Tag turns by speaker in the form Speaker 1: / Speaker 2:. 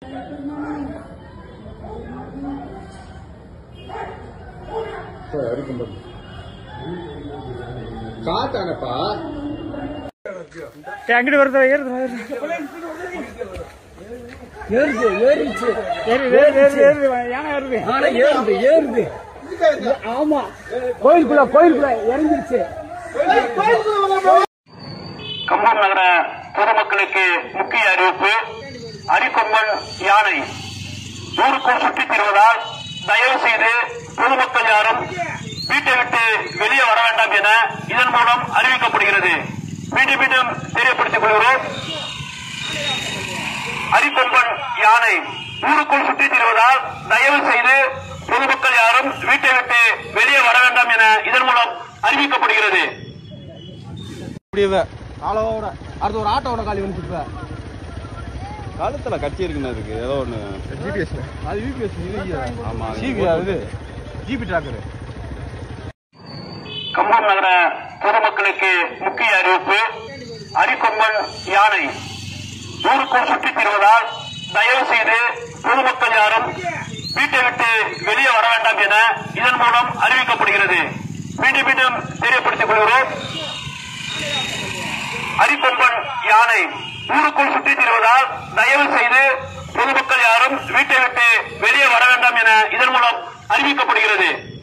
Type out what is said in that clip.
Speaker 1: காத்தானப்பா
Speaker 2: அங்கிட்டு வருது ஏறுது
Speaker 3: ஏறுது ஏறிச்சு
Speaker 2: ஏறுது ஏறுது ஏறுது ஏறுது யானை ஏறுது
Speaker 3: ஆனா ஏறுது ஏறுது ஆமா கோயிலுக்குள்ள கோயிலுக்குள்ள இறங்கிருச்சு
Speaker 4: கம்பம் நகர பொதுமக்களுக்கு முக்கிய அறிவிப்பு அரிக்கொம்பன் யானை ஊருக்குள் சுற்றித் திரிவதால் தயவு செய்து பொதுமக்கள் யாரும் வீட்டை விட்டு வெளியே வர வேண்டாம் என இதன் மூலம் அறிவிக்கப்படுகிறது மீண்டும் மீண்டும் தெரியப்படுத்திக் கொள்கிறோம் அரிக்கொம்பன் யானை ஊருக்குள் சுற்றித் திரிவதால் தயவு செய்து பொதுமக்கள் யாரும் வீட்டை விட்டு வெளியே வர வேண்டாம் என இதன் மூலம் அறிவிக்கப்படுகிறது
Speaker 1: முடியவே ஆளோட அடுத்து ஒரு ஆட்டோட காலி வந்துட்டு
Speaker 5: கழுத்துல கட்டி இருக்குன்னு இருக்கு ஏதோ ஒண்ணு
Speaker 1: ஜிபிஎஸ்ல அது யூபிஎஸ்
Speaker 5: ஆமா
Speaker 1: சிவி அது ஜிபி டிராக்கர்
Speaker 4: கம்பம் நகர பொதுமக்களுக்கு முக்கிய அறிவிப்பு அரிக்கொம்பன் யானை ஊருக்குள் சுற்றித் திரிவதால் தயவு செய்து பொதுமக்கள் யாரும் வீட்டை விட்டு வெளியே வர வேண்டாம் என இதன் மூலம் அறிவிக்கப்படுகிறது மீண்டும் மீண்டும் தெரியப்படுத்திக் கொள்கிறோம் அரிக்கொம்பன் யானை ஊருக்குள் சுற்றித் திரிவதால் தயவு செய்து பொதுமக்கள் யாரும் வீட்டை விட்டு வெளியே வர வேண்டாம் என இதன் மூலம் அறிவிக்கப்படுகிறது